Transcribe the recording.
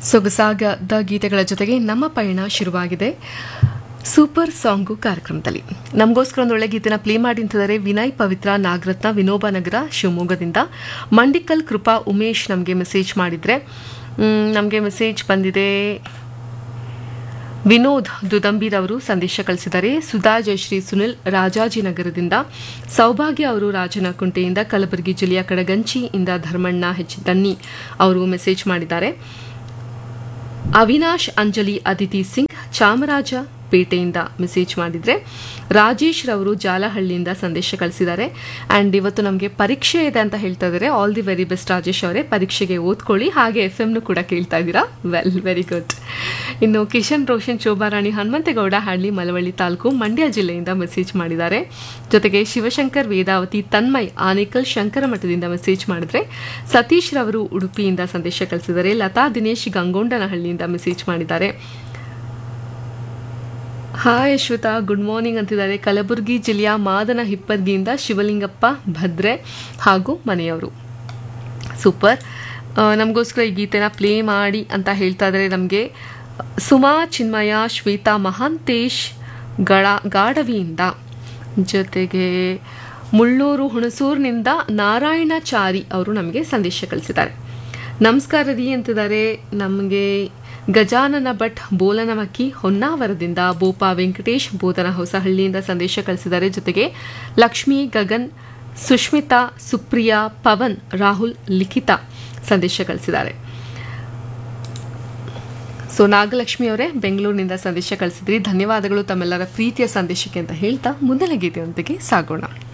ಸೊಗಸಾಗದ ಗೀತೆಗಳ ಜೊತೆಗೆ ನಮ್ಮ ಪಯಣ ಶುರುವಾಗಿದೆ ಸೂಪರ್ ಸಾಂಗು ಕಾರ್ಯಕ್ರಮದಲ್ಲಿ ನಮಗೋಸ್ಕರ ಒಂದು ಒಳ್ಳೆ ಗೀತೆನ ಪ್ಲೇ ಮಾಡಿ ಅಂತಿದ್ದಾರೆ ವಿನಯ್ ಪವಿತ್ರ ನಾಗರತ್ನ ವಿನೋಬ ನಗರ ಶಿವಮೊಗ್ಗದಿಂದ ಮಂಡಿಕಲ್ ಕೃಪಾ ಉಮೇಶ್ ನಮಗೆ ಮೆಸೇಜ್ ಮಾಡಿದರೆ ನಮಗೆ ಮೆಸೇಜ್ ಬಂದಿದೆ ವಿನೋದ್ ದುದಂಬೀರ್ ಅವರು ಸಂದೇಶ ಕಳಿಸಿದ್ದಾರೆ ಸುಧಾ ಜಯಶ್ರೀ ಸುನಿಲ್ ರಾಜಾಜಿನಗರದಿಂದ ಸೌಭಾಗ್ಯ ಅವರು ರಾಜನಕುಂಟೆಯಿಂದ ಕಲಬುರಗಿ ಜಿಲ್ಲೆಯ ಕಡಗಂಚಿಯಿಂದ ಧರ್ಮಣ್ಣ ಹೆಚ್ ದನ್ನಿ ಅವರು ಮೆಸೇಜ್ ಮಾಡಿದ್ದಾರೆ ಅವಿನಾಶ್ ಅಂಜಲಿ ಅದಿತಿ ಸಿಂಗ್ ಚಾಮರಾಜ ಪೇಟೆಯಿಂದ ಮೆಸೇಜ್ ಮಾಡಿದ್ರೆ ರಾಜೇಶ್ ರವರು ಜಾಲಹಳ್ಳಿಯಿಂದ ಸಂದೇಶ ಕಳಿಸಿದ್ದಾರೆ ಆ್ಯಂಡ್ ಇವತ್ತು ನಮಗೆ ಪರೀಕ್ಷೆ ಇದೆ ಅಂತ ಹೇಳ್ತಾ ಇದ್ದಾರೆ all the very best Rajesh ಅವರೇ ಪರೀಕ್ಷೆಗೆ ಓದ್ಕೊಳ್ಳಿ ಹಾಗೆ ಎಫ್ ಎಮ್ನು ಕೂಡ ಕೇಳ್ತಾ ಇದ್ದೀರಾ ವೆಲ್ ವೆರಿ ಗುಡ್ ಇನ್ನು ಕಿಶನ್ ರೋಷನ್ ಶೋಭಾರಾಣಿ ಹನುಮಂತಗೌಡ ಹಳ್ಳಿ ಮಲವಳ್ಳಿ ತಾಲೂಕು ಮಂಡ್ಯ ಜಿಲ್ಲೆಯಿಂದ ಮೆಸೇಜ್ ಮಾಡಿದ್ದಾರೆ ಜೊತೆಗೆ ಶಿವಶಂಕರ್ ವೇದಾವತಿ ತನ್ಮಯ್ ಆನೇಕಲ್ ಶಂಕರ ಮಠದಿಂದ ಮೆಸೇಜ್ ಮಾಡಿದ್ರೆ ಸತೀಶ್ ರವರು ಉಡುಪಿಯಿಂದ ಸಂದೇಶ ಕಳಿಸಿದ್ದಾರೆ ಲತಾ ದಿನೇಶ್ ಗಂಗೊಂಡನಹಳ್ಳಿಯಿಂದ ಮೆಸೇಜ್ ಮಾಡಿದ್ದಾರೆ ಹಾಯ್ ಅಶ್ವಿತಾ ಗುಡ್ ಮಾರ್ನಿಂಗ್ ಅಂತಿದ್ದಾರೆ ಕಲಬುರಗಿ ಜಿಲ್ಲೆಯ ಮಾದನ ಹಿಪ್ಪದ್ಗಿಯಿಂದ ಶಿವಲಿಂಗಪ್ಪ ಭದ್ರೆ ಹಾಗೂ ಮನೆಯವರು ಸೂಪರ್ ನಮಗೋಸ್ಕರ ಈ ಗೀತೆನ ಪ್ಲೇ ಮಾಡಿ ಅಂತ ಹೇಳ್ತಾ ಇದ್ದಾರೆ ನಮಗೆ ಸುಮಾ ಚಿನ್ಮಯ ಶ್ವೇತಾ ಮಹಾಂತೇಶ್ ಗಳ ಗಾಡವಿಯಿಂದ ಜೊತೆಗೆ ಮುಳ್ಳೂರು ಹುಣಸೂರಿನಿಂದ ನಾರಾಯಣಚಾರಿ ಅವರು ನಮಗೆ ಸಂದೇಶ ಕಳಿಸಿದ್ದಾರೆ ನಮಸ್ಕಾರ ರೀ ಅಂತಿದ್ದಾರೆ ನಮಗೆ ಗಜಾನನ ಭಟ್ ಬೋಲನಮಕ್ಕಿ ಹೊನ್ನಾವರದಿಂದ ಬೋಪಾ ವೆಂಕಟೇಶ್ ಬೋಧನ ಹೊಸಹಳ್ಳಿಯಿಂದ ಸಂದೇಶ ಕಳಿಸಿದ್ದಾರೆ ಜೊತೆಗೆ ಲಕ್ಷ್ಮಿ ಗಗನ್ ಸುಷ್ಮಿತಾ ಸುಪ್ರಿಯಾ ಪವನ್ ರಾಹುಲ್ ಲಿಖಿತಾ ಸಂದೇಶ ಕಳಿಸಿದ್ದಾರೆ ಸೊ ನಾಗಲಕ್ಷ್ಮಿ ಅವರೇ ಬೆಂಗಳೂರಿನಿಂದ ಸಂದೇಶ ಕಳಿಸಿದ್ರಿ ಧನ್ಯವಾದಗಳು ತಮ್ಮೆಲ್ಲರ ಪ್ರೀತಿಯ ಸಂದೇಶಕ್ಕೆ ಅಂತ ಹೇಳ್ತಾ ಮುಂದಿನ ಗೀತೆಯೊಂದಿಗೆ ಸಾಗೋಣ